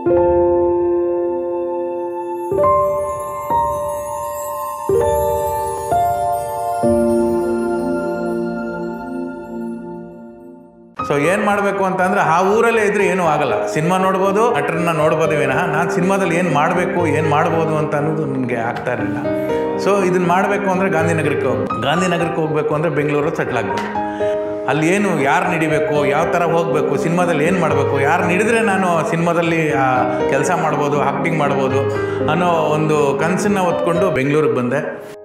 so ಏನು ಮಾಡಬೇಕು ಅಂತಂದ್ರೆ ಆ ಊರಲ್ಲೇ ಇದ್ರೆ ಏನೂ ಆಗಲ್ಲ ಸಿನಿಮಾ ನೋಡ್ಬೋದು ನಟರನ್ನ ನೋಡ್ಬೋದು ವಿನಃ ನಾನು ಸಿನಿಮಾದಲ್ಲಿ ಏನು ಮಾಡಬೇಕು ಏನು ಮಾಡ್ಬೋದು ಅಂತ ಅನ್ನೋದು ನನಗೆ ಆಗ್ತಾ ಇರಲಿಲ್ಲ ಸೊ ಇದನ್ನ ಮಾಡಬೇಕು ಅಂದರೆ ಗಾಂಧಿನಗರಕ್ಕೆ ಹೋಗಿ ಗಾಂಧಿನಗರಕ್ಕೆ ಹೋಗಬೇಕು ಅಂದರೆ ಬೆಂಗಳೂರು ಸೆಟ್ಲ್ ಆಗಬೇಕು ಅಲ್ಲಿ ಏನು ಯಾರು ನಡಿಬೇಕು ಯಾವ ಥರ ಹೋಗಬೇಕು ಸಿನಿಮಾದಲ್ಲಿ ಏನು ಮಾಡಬೇಕು ಯಾರು ನಿಡಿದ್ರೆ ನಾನು ಸಿನಿಮಾದಲ್ಲಿ ಕೆಲಸ ಮಾಡ್ಬೋದು ಆ್ಯಕ್ಟಿಂಗ್ ಮಾಡ್ಬೋದು ಅನ್ನೋ ಒಂದು ಕನಸನ್ನು ಹೊತ್ಕೊಂಡು ಬೆಂಗಳೂರಿಗೆ ಬಂದೆ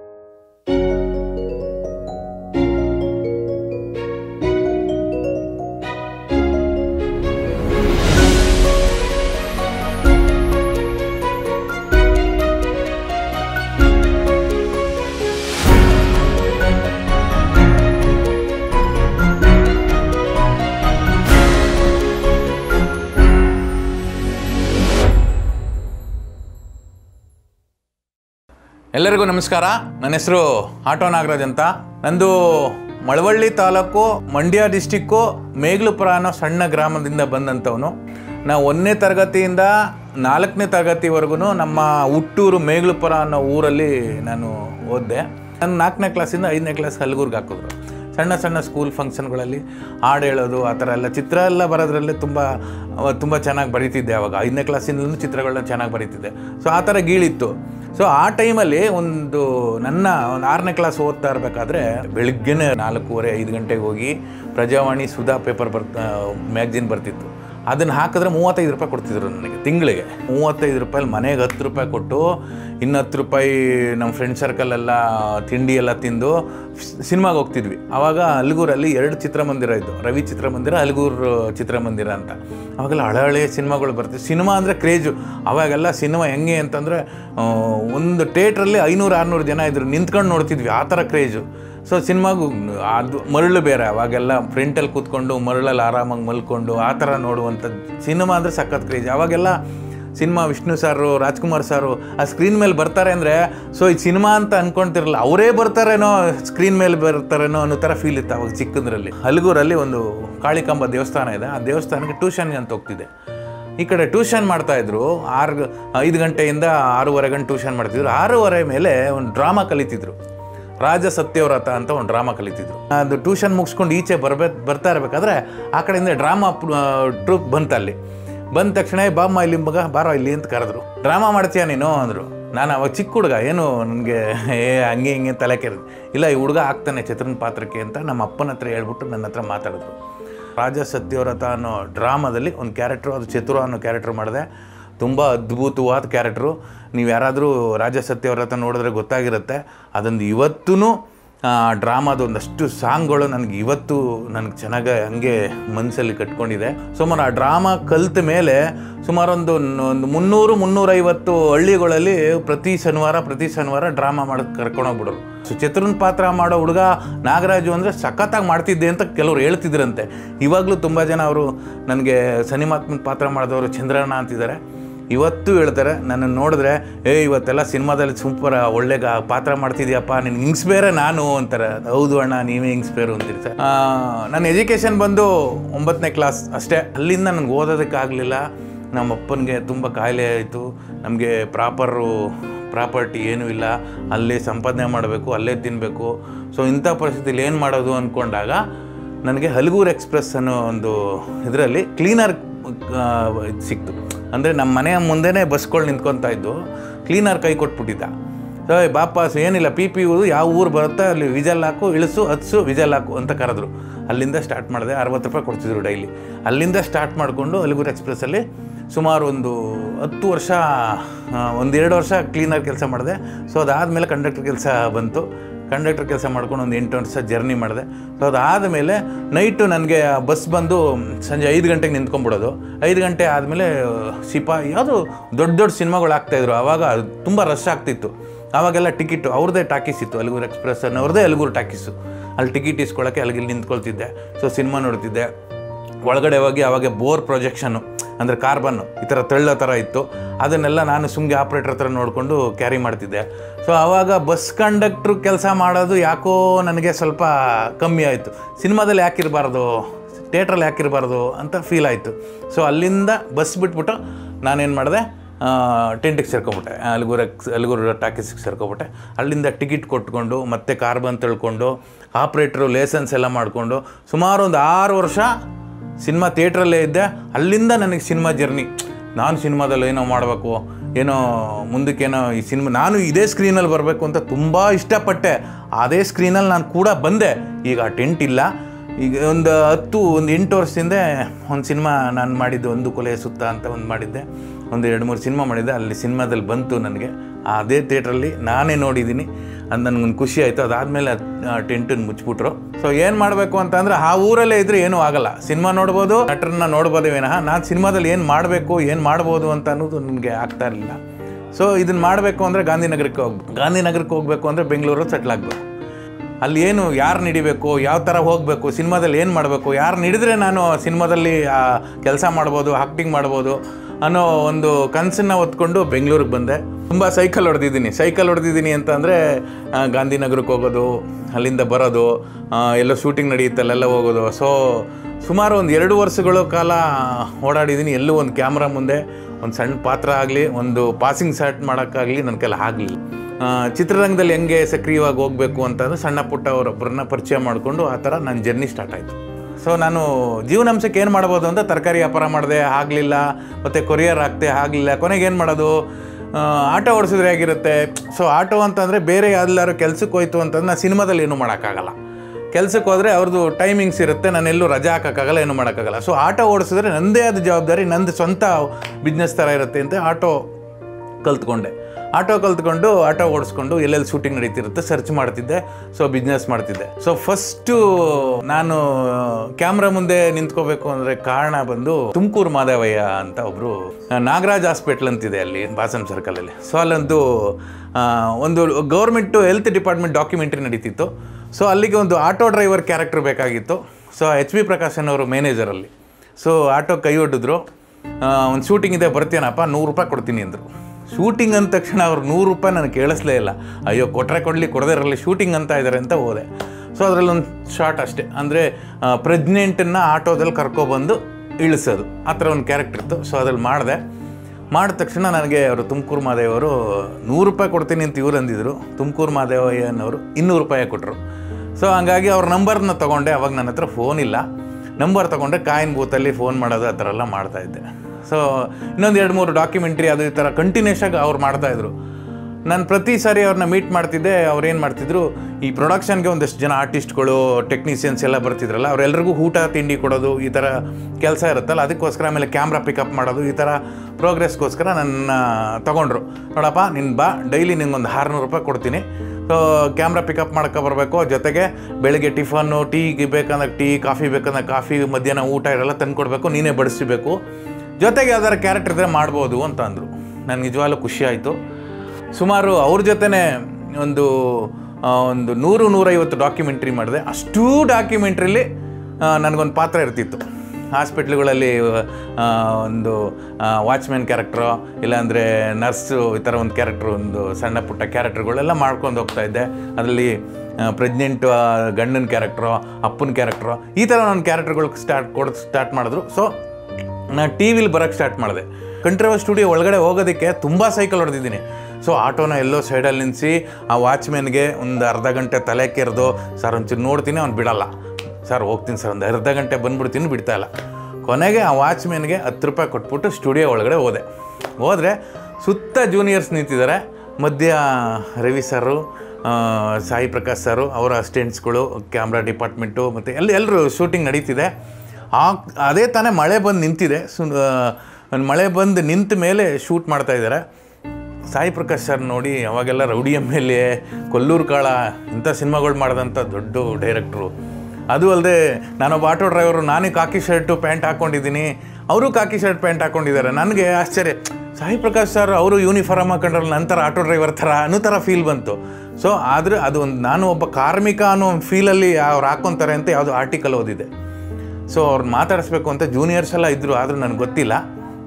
ಎಲ್ಲರಿಗೂ ನಮಸ್ಕಾರ ನನ್ನ ಹೆಸರು ಆಟೋ ನಾಗರಾಜ್ ಅಂತ ನಂದು ಮಳವಳ್ಳಿ ತಾಲೂಕು ಮಂಡ್ಯ ಡಿಸ್ಟಿಕ್ಕು ಮೇಗ್ಲುಪುರ ಅನ್ನೋ ಸಣ್ಣ ಗ್ರಾಮದಿಂದ ಬಂದಂಥವನು ನಾವು ಒಂದನೇ ತರಗತಿಯಿಂದ ನಾಲ್ಕನೇ ತರಗತಿವರೆಗೂ ನಮ್ಮ ಹುಟ್ಟೂರು ಮೇಗ್ಲುಪುರ ಅನ್ನೋ ಊರಲ್ಲಿ ನಾನು ಓದಿದೆ ನಾನು ನಾಲ್ಕನೇ ಕ್ಲಾಸಿಂದ ಐದನೇ ಕ್ಲಾಸ್ ಹಲ್ಗೂರ್ಗೆ ಹಾಕಿದ್ರು ಸಣ್ಣ ಸಣ್ಣ ಸ್ಕೂಲ್ ಫಂಕ್ಷನ್ಗಳಲ್ಲಿ ಹಾಡು ಹೇಳೋದು ಆ ಥರ ಎಲ್ಲ ಚಿತ್ರ ಎಲ್ಲ ಬರೋದ್ರಲ್ಲೇ ತುಂಬ ತುಂಬ ಚೆನ್ನಾಗಿ ಬರೀತಿದ್ದೆ ಅವಾಗ ಐದನೇ ಕ್ಲಾಸಿಂದಲೂ ಚಿತ್ರಗಳನ್ನ ಚೆನ್ನಾಗಿ ಬರೀತಿದ್ದೆ ಸೊ ಆ ಥರ ಗೀಳಿತ್ತು ಸೊ ಆ ಟೈಮಲ್ಲಿ ಒಂದು ನನ್ನ ಒಂದು ಆರನೇ ಕ್ಲಾಸ್ ಓದ್ತಾ ಇರಬೇಕಾದ್ರೆ ಬೆಳಿಗ್ಗೆನೇ ನಾಲ್ಕೂವರೆ ಐದು ಗಂಟೆಗೆ ಹೋಗಿ ಪ್ರಜಾವಾಣಿ ಸುಧಾ ಪೇಪರ್ ಬರ್ತಾ ಮ್ಯಾಗ್ಝಿನ್ ಬರ್ತಿತ್ತು ಅದನ್ನು ಹಾಕಿದ್ರೆ ಮೂವತ್ತೈದು ರೂಪಾಯಿ ಕೊಡ್ತಿದ್ರು ನನಗೆ ತಿಂಗಳಿಗೆ ಮೂವತ್ತೈದು ರೂಪಾಯಲ್ಲಿ ಮನೆಗೆ ಹತ್ತು ರೂಪಾಯಿ ಕೊಟ್ಟು ಇನ್ನು ಹತ್ತು ರೂಪಾಯಿ ನಮ್ಮ ಫ್ರೆಂಡ್ ಸರ್ಕಲೆಲ್ಲ ತಿಂಡಿ ಎಲ್ಲ ತಿಂದು ಸಿನಿಮಾಗೆ ಹೋಗ್ತಿದ್ವಿ ಆವಾಗ ಅಲ್ಗೂರಲ್ಲಿ ಎರಡು ಚಿತ್ರಮಂದಿರ ಇದ್ದು ರವಿ ಚಿತ್ರಮಂದಿರ ಅಲ್ಗೂರು ಚಿತ್ರಮಂದಿರ ಅಂತ ಅವಾಗೆಲ್ಲ ಹಳೆ ಹಳೆ ಸಿನಿಮಾಗಳು ಬರ್ತಿದ್ವು ಸಿನಿಮಾ ಅಂದರೆ ಕ್ರೇಜು ಅವಾಗೆಲ್ಲ ಸಿನಿಮಾ ಹೆಂಗೆ ಅಂತಂದರೆ ಒಂದು ಥಿಯೇಟ್ರಲ್ಲಿ ಐನೂರು ಆರುನೂರು ಜನ ಇದ್ರು ನಿಂತ್ಕೊಂಡು ನೋಡ್ತಿದ್ವಿ ಆ ಥರ ಕ್ರೇಜು ಸೊ ಸಿನಿಮಾಗೂ ಅದು ಮರಳು ಬೇರೆ ಅವಾಗೆಲ್ಲ ಫ್ರಂಟಲ್ಲಿ ಕೂತ್ಕೊಂಡು ಮರಳಲ್ಲಿ ಆರಾಮಾಗಿ ಮಲ್ಕೊಂಡು ಆ ಥರ ನೋಡುವಂಥದ್ದು ಸಿನಿಮಾ ಅಂದರೆ ಸಖತ್ ಕ್ರೇಜ್ ಅವಾಗೆಲ್ಲ ಸಿನಿಮಾ ವಿಷ್ಣು ಸಾರು ರಾಜ್ಕುಮಾರ್ ಸಾರು ಆ ಸ್ಕ್ರೀನ್ ಮೇಲೆ ಬರ್ತಾರೆ ಅಂದರೆ ಸೊ ಇದು ಸಿನಿಮಾ ಅಂತ ಅನ್ಕೊಂತಿರಲ್ಲ ಅವರೇ ಬರ್ತಾರೇನೋ ಸ್ಕ್ರೀನ್ ಮೇಲೆ ಬರ್ತಾರೇನೋ ಅನ್ನೋ ಥರ ಫೀಲ್ ಇತ್ತು ಅವಾಗ ಚಿಕ್ಕದ್ರಲ್ಲಿ ಹಲಗೂರಲ್ಲಿ ಒಂದು ಕಾಳಿಕಾಂಬ ದೇವಸ್ಥಾನ ಇದೆ ಆ ದೇವಸ್ಥಾನಕ್ಕೆ ಟ್ಯೂಷನ್ಗೆ ಅಂತ ಹೋಗ್ತಿದ್ದೆ ಈ ಕಡೆ ಟ್ಯೂಷನ್ ಮಾಡ್ತಾಯಿದ್ರು ಆರು ಐದು ಗಂಟೆಯಿಂದ ಆರೂವರೆ ಗಂಟೆ ಟ್ಯೂಷನ್ ಮಾಡ್ತಿದ್ರು ಆರೂವರೆ ಮೇಲೆ ಒಂದು ಡ್ರಾಮಾ ಕಲಿತಿದ್ರು ರಾಜ ಸತ್ಯವ್ರತ ಅಂತ ಒಂದು ಡ್ರಾಮಾ ಕಲಿತಿದ್ರು ಅದು ಟ್ಯೂಷನ್ ಮುಗಿಸ್ಕೊಂಡು ಈಚೆ ಬರ್ಬೇ ಬರ್ತಾ ಇರಬೇಕಾದ್ರೆ ಆ ಕಡೆಯಿಂದ ಡ್ರಾಮಾ ಟ್ರೂಪ್ ಬಂತಲ್ಲಿ ಬಂದ ತಕ್ಷಣ "ಏ, ಬಾಮ್ಮ ಇಲ್ಲಿ ಮಗ ಬಾರೋ ಇಲ್ಲಿ ಅಂತ ಕರೆದ್ರು ಡ್ರಾಮಾ ಮಾಡ್ತೀಯ ನೀನು ಅಂದರು ನಾನು ಅವಾಗ ಚಿಕ್ಕ ಹುಡುಗ ಏನು ನನಗೆ ಏ ಹಂಗೆ ಹಿಂಗೆ ತಲೆ ಕೆರೆದು ಇಲ್ಲ ಈ ಹುಡುಗ ಆಗ್ತಾನೆ ಚಿತ್ರನ ಪಾತ್ರಕ್ಕೆ ಅಂತ ನಮ್ಮ ಅಪ್ಪನ ಹತ್ರ ಹೇಳ್ಬಿಟ್ಟು ನನ್ನ ಹತ್ರ ಮಾತಾಡಿದ್ರು ರಾಜ ಸತ್ಯವ್ರತ ಅನ್ನೋ ಡ್ರಾಮಾದಲ್ಲಿ ಒಂದು ಕ್ಯಾರೆಕ್ಟ್ರು ಅದು ಚತುರ ಅನ್ನೋ ಕ್ಯಾರೆಕ್ಟ್ರ್ ಮಾಡಿದೆ ತುಂಬ ಅದ್ಭುತವಾದ ಕ್ಯಾರೆಕ್ಟ್ರು ನೀವು ಯಾರಾದರೂ ರಾಜ ಸತ್ಯವ್ರತ ನೋಡಿದ್ರೆ ಗೊತ್ತಾಗಿರುತ್ತೆ ಅದೊಂದು ಇವತ್ತೂ ಡ್ರಾಮಾದ ಒಂದಷ್ಟು ಸಾಂಗ್ಗಳು ನನಗೆ ಇವತ್ತು ನನಗೆ ಚೆನ್ನಾಗಿ ಹಂಗೆ ಮನಸ್ಸಲ್ಲಿ ಕಟ್ಕೊಂಡಿದೆ ಸುಮಾರು ಆ ಡ್ರಾಮಾ ಕಲಿತ ಮೇಲೆ ಸುಮಾರು ಒಂದು ಒಂದು ಮುನ್ನೂರು ಮುನ್ನೂರೈವತ್ತು ಹಳ್ಳಿಗಳಲ್ಲಿ ಪ್ರತಿ ಶನಿವಾರ ಪ್ರತಿ ಶನಿವಾರ ಡ್ರಾಮಾ ಮಾಡೋಕ್ಕೆ ಕರ್ಕೊಂಡೋಗ್ಬಿಡೋರು ಸೊ ಚಿತ್ರನ ಪಾತ್ರ ಮಾಡೋ ಹುಡುಗ ನಾಗರಾಜು ಅಂದರೆ ಸಖತ್ತಾಗಿ ಮಾಡ್ತಿದ್ದೆ ಅಂತ ಕೆಲವ್ರು ಹೇಳ್ತಿದ್ರಂತೆ ಇವಾಗಲೂ ತುಂಬ ಜನ ಅವರು ನನಗೆ ಸನಿಮಾತ್ಮನ ಪಾತ್ರ ಮಾಡಿದವರು ಚಂದ್ರಣ್ಣ ಅಂತಿದ್ದಾರೆ ಇವತ್ತು ಹೇಳ್ತಾರೆ ನನ್ನನ್ನು ನೋಡಿದ್ರೆ ಏ ಇವತ್ತೆಲ್ಲ ಸಿನಿಮಾದಲ್ಲಿ ಸೂಪರ್ ಒಳ್ಳೆ ಗ- ಪಾತ್ರ ಮಾಡ್ತಿದ್ಯಪ್ಪ ನಿನ್ಗೆ ಇನ್ಸ್ಪೈರೇ ನಾನು ಅಂತಾರೆ ಹೌದು ಅಣ್ಣ ನೀವೇ ಇನ್ಸ್ಪೈರು ಅಂತೀರಿ ಸರ್ ನನ್ನ ಎಜುಕೇಷನ್ ಬಂದು ಒಂಬತ್ತನೇ ಕ್ಲಾಸ್ ಅಷ್ಟೇ ಅಲ್ಲಿಂದ ನನಗೆ ಓದೋದಕ್ಕಾಗಲಿಲ್ಲ ನಮ್ಮ ಅಪ್ಪನಿಗೆ ತುಂಬ ಕಾಯಿಲೆ ಆಯಿತು ನಮಗೆ ಪ್ರಾಪರು ಪ್ರಾಪರ್ಟಿ ಏನೂ ಇಲ್ಲ ಅಲ್ಲೇ ಸಂಪಾದನೆ ಮಾಡಬೇಕು ಅಲ್ಲೇ ತಿನ್ನಬೇಕು ಸೊ ಇಂಥ ಪರಿಸ್ಥಿತಿಲಿ ಏನು ಮಾಡೋದು ಅಂದ್ಕೊಂಡಾಗ ನನಗೆ ಹಲಗೂರು ಎಕ್ಸ್ಪ್ರೆಸ್ ಅನ್ನೋ ಒಂದು ಇದರಲ್ಲಿ ಕ್ಲೀನರ್ ಸಿಕ್ತು ಅಂದರೆ ನಮ್ಮ ಮನೆಯ ಮುಂದೆನೇ ಬಸ್ಗಳು ನಿಂತ್ಕೊತಾ ಇದ್ದು ಕ್ಲೀನರ್ ಕೈ ಕೊಟ್ಬಿಟ್ಟಿದ್ದ ಸೊ ಏ ಬಾಪ ಸೊ ಏನಿಲ್ಲ ಪಿ ಪಿ ಯು ಯಾವ ಊರು ಬರುತ್ತೋ ಅಲ್ಲಿ ವಿಜಲ್ ಹಾಕು ಇಳಿಸು ಹತ್ಸು ವಿಜಲ್ ಹಾಕು ಅಂತ ಕರೆದ್ರು ಅಲ್ಲಿಂದ ಸ್ಟಾರ್ಟ್ ಮಾಡಿದೆ ಅರವತ್ತು ರೂಪಾಯಿ ಕೊಡ್ತಿದ್ರು ಡೈಲಿ ಅಲ್ಲಿಂದ ಸ್ಟಾರ್ಟ್ ಮಾಡಿಕೊಂಡು ಅಲಿಗೂರು ಎಕ್ಸ್ಪ್ರೆಸ್ಸಲ್ಲಿ ಸುಮಾರು ಒಂದು ಹತ್ತು ವರ್ಷ ಆ, ಒಂದೆರಡು ವರ್ಷ ಕ್ಲೀನರ್ ಕೆಲಸ ಮಾಡಿದೆ ಸೊ ಅದಾದಮೇಲೆ ಕಂಡಕ್ಟರ್ ಕೆಲಸ ಬಂತು ಕಂಡಕ್ಟರ್ ಕೆಲಸ ಮಾಡ್ಕೊಂಡು ಒಂದು ಎಂಟು ವರ್ಷ ಜರ್ನಿ ಮಾಡಿದೆ ಸೊ ಅದಾದಮೇಲೆ ನೈಟು ನನಗೆ ಬಸ್ ಬಂದು ಸಂಜೆ ಐದು ಗಂಟೆಗೆ ನಿಂತ್ಕೊಂಡ್ಬಿಡೋದು ಐದು ಗಂಟೆ ಆದಮೇಲೆ ಸಿಪಾಯಿ ಯಾವುದು ದೊಡ್ಡ ದೊಡ್ಡ ಸಿನಿಮಾಗಳು ಆಗ್ತಾಯಿದ್ರು ಆವಾಗ ತುಂಬ ರಶ್ ಆಗ್ತಿತ್ತು ಆವಾಗೆಲ್ಲ ಟಿಕೆಟು ಅವ್ರದ್ದೇ ಟಾಕೀಸ್ ಇತ್ತು ಅಲ್ಗೂರು ಎಕ್ಸ್ಪ್ರೆಸ್ ಅನ್ನೋರದೇ ಅಲ್ಗೂರು ಟಾಕೀಸು ಅಲ್ಲಿ ಟಿಕೆಟ್ ಇಸ್ಕೊಳ್ಳೋಕ್ಕೆ ಅಲ್ಲಿಗೆ ನಿಂತ್ಕೊಳ್ತಿದ್ದೆ ಸೊ ಸಿನಿಮಾ ನೋಡ್ತಿದ್ದೆ ಒಳಗಡೆ ಹೋಗಿ ಅವಾಗ ಬೋರ್ ಪ್ರೊಜೆಕ್ಷನ್ನು ಅಂದರೆ ಕಾರ್ಬನ್ನು ಈ ಥರ ತೆಳ್ಳೋ ಥರ ಇತ್ತು ಅದನ್ನೆಲ್ಲ ನಾನು ಸುಮ್ಗೆ ಆಪ್ರೇಟರ್ ಹತ್ರ ನೋಡಿಕೊಂಡು ಕ್ಯಾರಿ ಮಾಡ್ತಿದ್ದೆ ಸೊ ಆವಾಗ ಬಸ್ ಕಂಡಕ್ಟ್ರು ಕೆಲಸ ಮಾಡೋದು ಯಾಕೋ ನನಗೆ ಸ್ವಲ್ಪ ಕಮ್ಮಿ ಆಯಿತು ಸಿನಿಮಾದಲ್ಲಿ ಯಾಕಿರಬಾರ್ದು ಥಿಯೇಟ್ರಲ್ಲಿ ಯಾಕಿರಬಾರ್ದು ಅಂತ ಫೀಲ್ ಆಯಿತು ಸೊ ಅಲ್ಲಿಂದ ಬಸ್ ಬಿಟ್ಬಿಟ್ಟು ನಾನೇನು ಮಾಡಿದೆ ಟೆಂಟಿಗೆ ಸೇರ್ಕೊಬಿಟ್ಟೆ ಅಲ್ಗೂರಕ್ಕೆ ಅಲ್ಗೂರು ಟಾಕೀಸಿಗೆ ಸೇರ್ಕೊಬಿಟ್ಟೆ ಅಲ್ಲಿಂದ ಟಿಕೆಟ್ ಕೊಟ್ಕೊಂಡು ಮತ್ತೆ ಕಾರ್ ಬಂದು ತಿಳ್ಕೊಂಡು ಆಪ್ರೇಟ್ರು ಲೈಸೆನ್ಸ್ ಎಲ್ಲ ಮಾಡಿಕೊಂಡು ಸುಮಾರು ಒಂದು ಆರು ವರ್ಷ ಸಿನಿಮಾ ಥಿಯೇಟ್ರಲ್ಲೇ ಇದ್ದೆ ಅಲ್ಲಿಂದ ನನಗೆ ಸಿನಿಮಾ ಜರ್ನಿ ನಾನು ಸಿನಿಮಾದಲ್ಲಿ ಏನೋ ಮಾಡಬೇಕು ಏನೋ ಮುಂದಕ್ಕೇನೋ ಈ ಸಿನಿಮಾ ನಾನು ಇದೇ ಸ್ಕ್ರೀನಲ್ಲಿ ಬರಬೇಕು ಅಂತ ತುಂಬ ಇಷ್ಟಪಟ್ಟೆ ಅದೇ ಸ್ಕ್ರೀನಲ್ಲಿ ನಾನು ಕೂಡ ಬಂದೆ ಈಗ ಆ ಟೆಂಟ್ ಇಲ್ಲ ಈಗ ಒಂದು ಹತ್ತು ಒಂದು ಎಂಟು ವರ್ಷದಿಂದ ಒಂದು ಸಿನಿಮಾ ನಾನು ಮಾಡಿದ್ದು ಒಂದು ಕೊಲೆ ಸುತ್ತ ಅಂತ ಒಂದು ಮಾಡಿದ್ದೆ ಒಂದು ಎರಡು ಮೂರು ಸಿನಿಮಾ ಮಾಡಿದ್ದೆ ಅಲ್ಲಿ ಸಿನಿಮಾದಲ್ಲಿ ಬಂತು ನನಗೆ ಅದೇ ಥಿಯೇಟ್ರಲ್ಲಿ ನಾನೇ ನೋಡಿದ್ದೀನಿ ಅದು ನನಗೊಂದು ಖುಷಿ ಆಯಿತು ಅದಾದಮೇಲೆ ಟೆಂಟನ್ನು ಮುಚ್ಚಿಬಿಟ್ರು ಸೊ ಏನು ಮಾಡಬೇಕು ಅಂತ ಅಂದರೆ ಆ ಊರಲ್ಲೇ ಇದ್ರೆ ಏನೂ ಆಗಲ್ಲ ಸಿನಿಮಾ ನೋಡ್ಬೋದು ನಟರನ್ನ ನೋಡ್ಬೋದೇ ವಿನಃ ನಾನು ಸಿನಿಮಾದಲ್ಲಿ ಏನು ಮಾಡಬೇಕು ಏನು ಮಾಡ್ಬೋದು ಅಂತ ಅನ್ನೋದು ನನಗೆ ಆಗ್ತಾ ಇರಲಿಲ್ಲ ಸೊ ಇದನ್ನು ಮಾಡಬೇಕು ಅಂದರೆ ಗಾಂಧಿನಗರಕ್ಕೆ ಹೋಗ್ಬೇಕು ಗಾಂಧಿನಗರಕ್ಕೆ ಹೋಗಬೇಕು ಅಂದರೆ ಬೆಂಗಳೂರು ಸೆಟ್ಲ್ ಆಗಬೇಕು ಅಲ್ಲಿ ಏನು ಯಾರು ನಿಡಿಬೇಕು ಯಾವ ಥರ ಹೋಗಬೇಕು ಸಿನಿಮಾದಲ್ಲಿ ಏನು ಮಾಡಬೇಕು ಯಾರು ನಿಡಿದ್ರೆ ನಾನು ಸಿನಿಮಾದಲ್ಲಿ ಕೆಲಸ ಮಾಡ್ಬೋದು ಆ್ಯಕ್ಟಿಂಗ್ ಮಾಡ್ಬೋದು ಅನ್ನೋ ಒಂದು ಕನಸನ್ನು ಹೊತ್ಕೊಂಡು ಬೆಂಗಳೂರಿಗೆ ಬಂದೆ ತುಂಬ ಸೈಕಲ್ ಹೊಡೆದಿದ್ದೀನಿ ಸೈಕಲ್ ಹೊಡೆದಿದ್ದೀನಿ ಅಂತಂದರೆ ಗಾಂಧಿನಗರಕ್ಕೆ ಹೋಗೋದು ಅಲ್ಲಿಂದ ಬರೋದು ಆ, ಎಲ್ಲೋ ಶೂಟಿಂಗ್ ನಡೆಯುತ್ತೆ ಅಲ್ಲೆಲ್ಲ ಹೋಗೋದು ಸೊ ಸುಮಾರು ಒಂದು ಎರಡು ವರ್ಷಗಳ ಕಾಲ ಓಡಾಡಿದ್ದೀನಿ ಎಲ್ಲೂ ಒಂದು ಕ್ಯಾಮ್ರಾ ಮುಂದೆ ಒಂದು ಸಣ್ಣ ಪಾತ್ರ ಆಗಲಿ ಒಂದು ಪಾಸಿಂಗ್ ಶಾಟ್ ಮಾಡೋಕ್ಕಾಗಲಿ ನನ್ನ ಕೈಲಿ ಆಗಲಿಲ್ಲ ಆ, ಚಿತ್ರರಂಗದಲ್ಲಿ ಹೆಂಗೆ ಸಕ್ರಿಯವಾಗಿ ಹೋಗಬೇಕು ಅಂತಂದ್ರೆ ಸಣ್ಣ ಪುಟ್ಟ ಅವರೊಬ್ಬರನ್ನ ಪರಿಚಯ ಮಾಡಿಕೊಂಡು ಆ ಥರ ನನ್ನ ಜರ್ನಿ ಸ್ಟಾರ್ಟ್ ಆಯಿತು ಸೊ ನಾನು ಜೀವನಾಂಶಕ್ಕೆ ಏನು ಮಾಡ್ಬೋದು ಅಂತ ತರಕಾರಿ ವ್ಯಾಪಾರ ಮಾಡಿದೆ ಆಗಲಿಲ್ಲ ಮತ್ತು ಕೊರಿಯರ್ ಆಗ್ತೆ ಆಗಲಿಲ್ಲ ಕೊನೆಗೆ ಏನು ಮಾಡೋದು ಆ, ಆಟೋ ಓಡಿಸಿದ್ರೆ ಹೇಗಿರುತ್ತೆ ಸೊ ಆಟೋ ಅಂತಂದರೆ ಬೇರೆ ಎಲ್ಲರೂ ಕೆಲ್ಸಕ್ಕೆ ಹೋಯ್ತು ಅಂತಂದ್ರೆ ನಾನು ಸಿನಿಮಾದಲ್ಲಿ ಏನೂ ಮಾಡೋಕ್ಕಾಗಲ್ಲ ಕೆಲ್ಸಕ್ಕೆ ಹೋದರೆ ಅವ್ರದ್ದು ಟೈಮಿಂಗ್ಸ್ ಇರುತ್ತೆ ನಾನು ಎಲ್ಲೂ ರಜಾ ಹಾಕೋಕ್ಕಾಗಲ್ಲ ಏನು ಮಾಡೋಕ್ಕಾಗಲ್ಲ ಸೊ ಆಟೋ ಓಡಿಸಿದ್ರೆ ನನ್ನದೇ ಆದ ಜವಾಬ್ದಾರಿ ನಂದು ಸ್ವಂತ ಬಿಸ್ನೆಸ್ ಥರ ಇರುತ್ತೆ ಅಂತ ಆಟೋ ಕಲ್ತ್ಕೊಂಡೆ ಆಟೋ ಕಲ್ತ್ಕೊಂಡು ಆಟೋ ಓಡಿಸ್ಕೊಂಡು ಎಲ್ಲೆಲ್ಲಿ ಶೂಟಿಂಗ್ ನಡೀತಿರುತ್ತೆ ಸರ್ಚ್ ಮಾಡ್ತಿದ್ದೆ ಸೊ ಬಿಸ್ನೆಸ್ ಮಾಡ್ತಿದ್ದೆ ಸೊ ಫಸ್ಟು ನಾನು ಕ್ಯಾಮ್ರಾ ಮುಂದೆ ನಿಂತ್ಕೋಬೇಕು ಅಂದರೆ ಕಾರಣ ಬಂದು ತುಮಕೂರು ಮಾದೇವಯ್ಯ ಅಂತ ಒಬ್ಬರು ನಾಗರಾಜ್ ಹಾಸ್ಪಿಟ್ಲ್ ಅಂತಿದೆ ಅಲ್ಲಿ ಬಾಸಮ್ ಸರ್ಕಲಲ್ಲಿ ಸೊ ಅಲ್ಲೊಂದು ಆ, ಒಂದು ಗೌರ್ಮೆಂಟು ಹೆಲ್ತ್ ಡಿಪಾರ್ಟ್ಮೆಂಟ್ ಡಾಕ್ಯುಮೆಂಟ್ರಿ ನಡೀತಿತ್ತು ಸೊ ಅಲ್ಲಿಗೆ ಒಂದು ಆಟೋ ಡ್ರೈವರ್ ಕ್ಯಾರೆಕ್ಟರ್ ಬೇಕಾಗಿತ್ತು ಸೊ ಎಚ್ ಬಿ ಪ್ರಕಾಶನ್ ಅವರು ಮ್ಯಾನೇಜರಲ್ಲಿ ಸೊ ಆಟೋ ಕೈ ಒಡ್ಡಿದ್ರು ಒಂದು ಶೂಟಿಂಗ್ ಇದೆ ಬರ್ತೀನಪ್ಪ ನೂರು ರೂಪಾಯಿ ಕೊಡ್ತೀನಿ ಅಂದರು ಶೂಟಿಂಗ್ ಅಂದ ತಕ್ಷಣ ಅವ್ರು ನೂರು ರೂಪಾಯಿ ನನಗೆ ಕೇಳಿಸ್ಲೇ ಇಲ್ಲ ಅಯ್ಯೋ ಕೊಟ್ಟರೆ ಕೊಡಲಿ ಕೊಡದೇ ಇರಲಿ ಶೂಟಿಂಗ್ ಅಂತ ಇದ್ದಾರೆ ಅಂತ ಹೋದೆ ಸೊ ಅದರಲ್ಲಿ ಒಂದು ಶಾರ್ಟ್ ಅಷ್ಟೇ ಅಂದರೆ ಪ್ರೆಗ್ನೆಂಟನ್ನು ಆಟೋದಲ್ಲಿ ಕರ್ಕೊಬಂದು ಇಳಿಸೋದು ಆ ಥರ ಒಂದು ಕ್ಯಾರೆಕ್ಟರ್ ಇತ್ತು ಸೊ ಅದ್ರಲ್ಲಿ ಮಾಡಿದೆ ಮಾಡಿದ ತಕ್ಷಣ ನನಗೆ ಅವರು ತುಮಕೂರು ಮಾದೇವರು ನೂರು ರೂಪಾಯಿ ಕೊಡ್ತೀನಿ ಅಂತ ಇವ್ರು ಅಂದಿದ್ರು ತುಮಕೂರು ಮಾದೇವಯ್ಯನವರು ಇನ್ನೂರು ರೂಪಾಯಿ ಕೊಟ್ಟರು ಸೊ ಹಂಗಾಗಿ ಅವ್ರ ನಂಬರ್ನ ತೊಗೊಂಡೆ ಅವಾಗ ನನ್ನ ಹತ್ರ ಫೋನ್ ಇಲ್ಲ ನಂಬರ್ ತೊಗೊಂಡೆ ಕಾಯಿನ್ ಬೂತಲ್ಲಿ ಫೋನ್ ಮಾಡೋದು ಆ ಥರ ಎಲ್ಲ ಮಾಡ್ತಾಯಿದ್ದೆ ಸೊ ಇನ್ನೊಂದು ಎರಡು ಮೂರು ಡಾಕ್ಯುಮೆಂಟ್ರಿ ಅದು ಈ ಥರ ಕಂಟಿನ್ಯೂಸ್ ಆಗಿ ಅವ್ರು ಮಾಡ್ತಾಯಿದ್ರು ನಾನು ಪ್ರತಿ ಸಾರಿ ಅವ್ರನ್ನ ಮೀಟ್ ಮಾಡ್ತಿದ್ದೆ ಅವ್ರು ಏನು ಮಾಡ್ತಿದ್ರು ಈ ಪ್ರೊಡಕ್ಷನ್ಗೆ ಒಂದಷ್ಟು ಜನ ಆರ್ಟಿಸ್ಟ್ಗಳು ಟೆಕ್ನಿಷಿಯನ್ಸ್ ಎಲ್ಲ ಬರ್ತಿದ್ರಲ್ಲ ಅವರೆಲ್ಲರಿಗೂ ಊಟ ತಿಂಡಿ ಕೊಡೋದು ಈ ಥರ ಕೆಲಸ ಇರುತ್ತಲ್ಲ ಅದಕ್ಕೋಸ್ಕರ ಆಮೇಲೆ ಕ್ಯಾಮ್ರಾ ಪಿಕಪ್ ಮಾಡೋದು ಈ ಥರ ಪ್ರೋಗ್ರೆಸ್ಗೋಸ್ಕರ ನನ್ನ ತಗೊಂಡ್ರು ನೋಡಪ್ಪ ನಿನ್ನ ಬಾ ಡೈಲಿ ನಿಂಗೊಂದು ಆರುನೂರು ರೂಪಾಯಿ ಕೊಡ್ತೀನಿ ಸೊ ಕ್ಯಾಮ್ರಾ ಪಿಕಪ್ ಮಾಡ್ಕೊ ಬರಬೇಕು ಜೊತೆಗೆ ಬೆಳಿಗ್ಗೆ ಟಿಫನ್ನು ಟೀ ಬೇಕಂದಾಗ ಟೀ ಕಾಫಿ ಬೇಕಂದಾಗ ಕಾಫಿ ಮಧ್ಯಾಹ್ನ ಊಟ ಇರಲ್ಲ ತಂದು ಕೊಡಬೇಕು ನೀನೇ ಬಡಿಸ್ಬೇಕು ಜೊತೆಗೆ ಯಾವ್ದಾರು ಕ್ಯಾರೆಕ್ಟರ್ ಇದ್ದರೆ ಮಾಡ್ಬೋದು ಅಂತ ಅಂದರು ನನಗೆ ನಿಜವಾಗ್ಲೂ ಖುಷಿ ಆಯಿತು ಸುಮಾರು ಅವ್ರ ಜೊತೆನೇ ಒಂದು ಆ, ಒಂದು ನೂರು ನೂರೈವತ್ತು ಡಾಕ್ಯುಮೆಂಟ್ರಿ ಮಾಡಿದೆ ಅಷ್ಟೂ ಡಾಕ್ಯುಮೆಂಟ್ರಿಲಿ ನನಗೊಂದು ಪಾತ್ರ ಇರ್ತಿತ್ತು ಹಾಸ್ಪಿಟ್ಲ್ಗಳಲ್ಲಿ ಆ, ಒಂದು ವಾಚ್ಮ್ಯಾನ್ ಕ್ಯಾರೆಕ್ಟ್ರು ಇಲ್ಲಾಂದರೆ ನರ್ಸು ಈ ಥರ ಒಂದು ಕ್ಯಾರೆಕ್ಟ್ರು ಒಂದು ಸಣ್ಣ ಪುಟ್ಟ ಕ್ಯಾರೆಕ್ಟರ್ಗಳೆಲ್ಲ ಮಾಡ್ಕೊಂಡು ಹೋಗ್ತಾ ಇದ್ದೆ ಅದರಲ್ಲಿ ಪ್ರೆಗ್ನೆಂಟ್ ಗಂಡನ ಕ್ಯಾರೆಕ್ಟ್ರು ಅಪ್ಪನ ಕ್ಯಾರೆಕ್ಟ್ರು ಈ ಥರ ನನ್ನ ಕ್ಯಾರೆಕ್ಟರ್ಗಳು ಸ್ಟಾರ್ಟ್ ಕೊಡೋದು ಸ್ಟಾರ್ಟ್ ಮಾಡಿದ್ರು ಸೊ ನಾನು ಟಿ ವಿಲಿ ಬರೋಕ್ಕೆ ಸ್ಟಾರ್ಟ್ ಮಾಡಿದೆ ಕಂಟ್ರೋಲ್ ಸ್ಟುಡಿಯೋ ಒಳಗಡೆ ಹೋಗೋದಕ್ಕೆ ತುಂಬ ಸೈಕಲ್ ಹೊಡೆದಿದ್ದೀನಿ ಸೊ ಆಟೋನ ಎಲ್ಲೋ ಸೈಡಲ್ಲಿ ನಿಲ್ಲಿಸಿ ಆ ವಾಚ್ಮ್ಯಾನ್ಗೆ ಒಂದು ಅರ್ಧ ಗಂಟೆ ತಲೆ ಕೆರೆದು ಸರ್ ಒಂಚೂರು ನೋಡ್ತೀನಿ ಅವ್ನು ಬಿಡಲ್ಲ ಸರ್ ಹೋಗ್ತೀನಿ ಸರ್ ಒಂದು ಅರ್ಧ ಗಂಟೆ ಬಂದ್ಬಿಡ್ತೀನಿ ಬಿಡ್ತಾ ಇಲ್ಲ ಕೊನೆಗೆ ಆ ವಾಚ್ಮ್ಯಾನ್ಗೆ ಹತ್ತು ರೂಪಾಯಿ ಕೊಟ್ಬಿಟ್ಟು ಸ್ಟುಡಿಯೋ ಒಳಗಡೆ ಹೋದೆ ಹೋದರೆ ಸುತ್ತ ಜೂನಿಯರ್ಸ್ ನಿಂತಿದ್ದಾರೆ ಮಧ್ಯ ರವಿ ಸರು ಆ, ಸಾಯಿ ಪ್ರಕಾಶ್ ಸರು ಅವರ ಅಸಿಸ್ಟೆಂಟ್ಸ್ಗಳು ಕ್ಯಾಮ್ರಾ ಡಿಪಾರ್ಟ್ಮೆಂಟು ಮತ್ತು ಎಲ್ಲ ಎಲ್ಲರೂ ಶೂಟಿಂಗ್ ನಡೀತಿದೆ ಆ ಅದೇ ತಾನೇ ಮಳೆ ಬಂದು ನಿಂತಿದೆ ಸು ಆ, ಮಳೆ ಬಂದು ನಿಂತ ಮೇಲೆ ಶೂಟ್ ಮಾಡ್ತಾ ಇದ್ದಾರೆ ಸಾಯಿ ಪ್ರಕಾಶ್ ಸರ್ ನೋಡಿ ಅವಾಗೆಲ್ಲ rowdy M L A Kolluru Kala ಇಂಥ ಸಿನಿಮಾಗಳು ಮಾಡಿದಂಥ ದೊಡ್ಡ ಡೈರೆಕ್ಟ್ರು ಅದು ಅಲ್ಲದೆ ನಾನೊಬ್ಬ ಆಟೋ ಡ್ರೈವರು ನಾನೇ ಕಾಕಿ ಶರ್ಟು ಪ್ಯಾಂಟ್ ಹಾಕ್ಕೊಂಡಿದ್ದೀನಿ ಅವರು ಕಾಕಿ ಶರ್ಟ್ ಪ್ಯಾಂಟ್ ಹಾಕ್ಕೊಂಡಿದ್ದಾರೆ ನನಗೆ ಆಶ್ಚರ್ಯ ಸಾಯಿ ಪ್ರಕಾಶ್ ಸರ್ ಅವರು ಯೂನಿಫಾರ್ಮ್ ಹಾಕೊಂಡ್ರಲ್ಲ ನಂತರ ಆಟೋ ಡ್ರೈವರ್ ಥರ ಅನ್ನೋ ಥರ ಫೀಲ್ ಬಂತು ಸೊ ಆದರೆ ಅದು ಒಂದು ನಾನು ಒಬ್ಬ ಕಾರ್ಮಿಕ ಅನ್ನೋ ಒಂದು ಫೀಲಲ್ಲಿ ಅವ್ರು ಹಾಕ್ಕೊತಾರೆ ಅಂತ ಯಾವುದೋ ಆರ್ಟಿಕಲ್ ಓದಿದೆ ಸೊ ಅವ್ರು ಮಾತಾಡಿಸ್ಬೇಕು ಅಂತ ಜೂನಿಯರ್ಸ್ ಎಲ್ಲ ಇದ್ದರು ಆದರೂ ನನಗೆ ಗೊತ್ತಿಲ್ಲ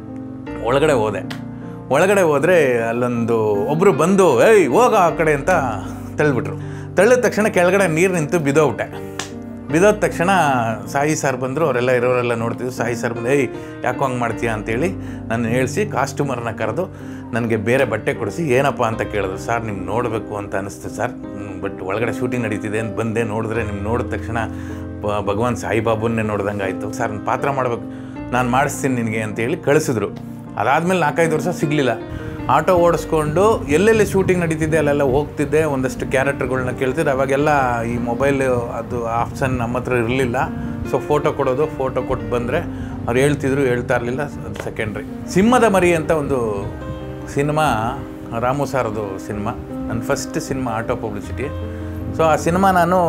ಒಳಗಡೆ ಹೋದೆ ಒಳಗಡೆ ಹೋದರೆ ಅಲ್ಲೊಂದು ಒಬ್ಬರು ಬಂದು ಏಯ್ ಹೋಗ ಆ ಕಡೆ ಅಂತ ತಳ್ಳಿಬಿಟ್ರು ತಳ್ಳಿದ ತಕ್ಷಣ ಕೆಳಗಡೆ ನೀರು ನಿಂತು ಬಿದ್ದೋಗ್ಬಿಟ್ಟೆ ಬಿದ್ದೋದ ತಕ್ಷಣ ಸಾಯಿ ಸರ್ ಬಂದರು ಅವರೆಲ್ಲ ಇರೋರೆಲ್ಲ ನೋಡ್ತಿದ್ರು ಸಾಯಿ ಸರ್ ಬಂದು ಏಯ್ ಯಾಕೋ ಹಂಗೆ ಮಾಡ್ತೀಯಾ ಅಂತೇಳಿ ನನ್ನ ಹೇಳಿಸಿ ಕಾಸ್ಟ್ಯೂಮರ್ನ ಕರೆದು ನನಗೆ ಬೇರೆ ಬಟ್ಟೆ ಕೊಡಿಸಿ ಏನಪ್ಪ ಅಂತ ಕೇಳಿದ್ರು ಸರ್ ನಿಮ್ಗೆ ನೋಡಬೇಕು ಅಂತ ಅನಿಸ್ತು ಸರ್ ಬಟ್ ಒಳಗಡೆ ಶೂಟಿಂಗ್ ನಡೀತಿದೆ ಅಂತ ಬಂದೆ ನೋಡಿದ್ರೆ ನಿಮ್ಗೆ ನೋಡಿದ ತಕ್ಷಣ ಬ- ಭಗವಾನ್ ಸಾಯಿಬಾಬನ್ನೇ ನೋಡ್ದಂಗೆ ಆಯಿತು ಸರ್ ನಾನು ಪಾತ್ರ ಮಾಡಬೇಕು ನಾನು ಮಾಡಿಸ್ತೀನಿ ನಿನಗೆ ಅಂತೇಳಿ ಕಳಿಸಿದ್ರು ಅದಾದಮೇಲೆ ನಾಲ್ಕೈದು ವರ್ಷ ಸಿಗಲಿಲ್ಲ ಆಟೋ ಓಡಿಸ್ಕೊಂಡು ಎಲ್ಲೆಲ್ಲಿ ಶೂಟಿಂಗ್ ನಡೀತಿದೆ ಅಲ್ಲೆಲ್ಲ ಹೋಗ್ತಿದ್ದೆ ಒಂದಷ್ಟು ಕ್ಯಾರೆಕ್ಟರ್ಗಳನ್ನ ಕೇಳ್ತಿದ್ದೆ ಅವಾಗೆಲ್ಲ ಈ ಮೊಬೈಲ್ ಅದು ಆಪ್ಷನ್ ನಮ್ಮ ಹತ್ರ ಇರಲಿಲ್ಲ ಸೊ ಫೋಟೋ ಕೊಡೋದು ಫೋಟೋ ಕೊಟ್ಟು ಬಂದರೆ ಅವ್ರು ಹೇಳ್ತಿದ್ರು ಹೇಳ್ತಾ ಇರಲಿಲ್ಲ ಅದು ಸೆಕೆಂಡ್ರಿ ಸಿಂಹದ ಮರಿ ಅಂತ ಒಂದು ಸಿನಿಮಾ ರಾಮು ಸಾರ್ದು ಸಿನಿಮಾ ನನ್ನ first cinema auto publicity so ಆ ಸಿನಿಮಾ ನಾನು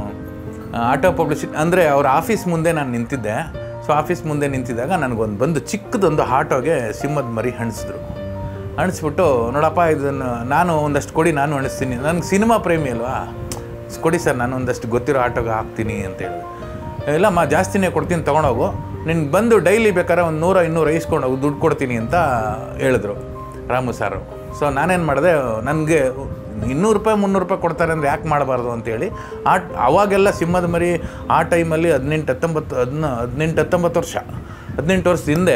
ಆಟೋ ಪಬ್ಲಿಸಿಟಿ ಅಂದರೆ ಅವ್ರ ಆಫೀಸ್ ಮುಂದೆ ನಾನು ನಿಂತಿದ್ದೆ ಸೊ ಆಫೀಸ್ ಮುಂದೆ ನಿಂತಿದ್ದಾಗ ನನಗೊಂದು ಬಂದು ಚಿಕ್ಕದೊಂದು ಆಟೋಗೆ ಸಿಂಹದ ಮರಿ ಹಣಿಸಿದ್ರು ಅಣಿಸ್ಬಿಟ್ಟು ನೋಡಪ್ಪ ಇದನ್ನು ನಾನು ಒಂದಷ್ಟು ಕೊಡಿ ನಾನು ಅಣಿಸ್ತೀನಿ ನನಗೆ ಸಿನಿಮಾ ಪ್ರೇಮಿ ಅಲ್ವಾ ಕೊಡಿ ಸರ್ ನಾನು ಒಂದಷ್ಟು ಗೊತ್ತಿರೋ ಆಟೋಗೆ ಹಾಕ್ತೀನಿ ಅಂತ ಹೇಳಿದೆ ಇಲ್ಲಮ್ಮ ಜಾಸ್ತಿನೇ ಕೊಡ್ತೀನಿ ತೊಗೊಂಡೋಗು ನಿನ್ಗೆ ಬಂದು ಡೈಲಿ ಬೇಕಾದ್ರೆ ಒಂದು ನೂರ ಇನ್ನೂರು ಇಸ್ಕೊಂಡು ಹೋಗು ದುಡ್ಡು ಕೊಡ್ತೀನಿ ಅಂತ ಹೇಳಿದ್ರು ರಾಮು ಸಾರು ಸೊ ನಾನೇನು ಮಾಡಿದೆ ನನಗೆ ಇನ್ನೂರು ರೂಪಾಯಿ ಮುನ್ನೂರು ರೂಪಾಯಿ ಕೊಡ್ತಾರೆ ಅಂದರೆ ಯಾಕೆ ಮಾಡಬಾರ್ದು ಅಂತೇಳಿ ಆ ಅವಾಗೆಲ್ಲ ಸಿಂಹದ ಮರಿ ಆ ಟೈಮಲ್ಲಿ ಹದಿನೆಂಟು ಹತ್ತೊಂಬತ್ತು ಹದಿನ ಹದಿನೆಂಟು ಹತ್ತೊಂಬತ್ತು ವರ್ಷ ಹದಿನೆಂಟು ವರ್ಷದ ಹಿಂದೆ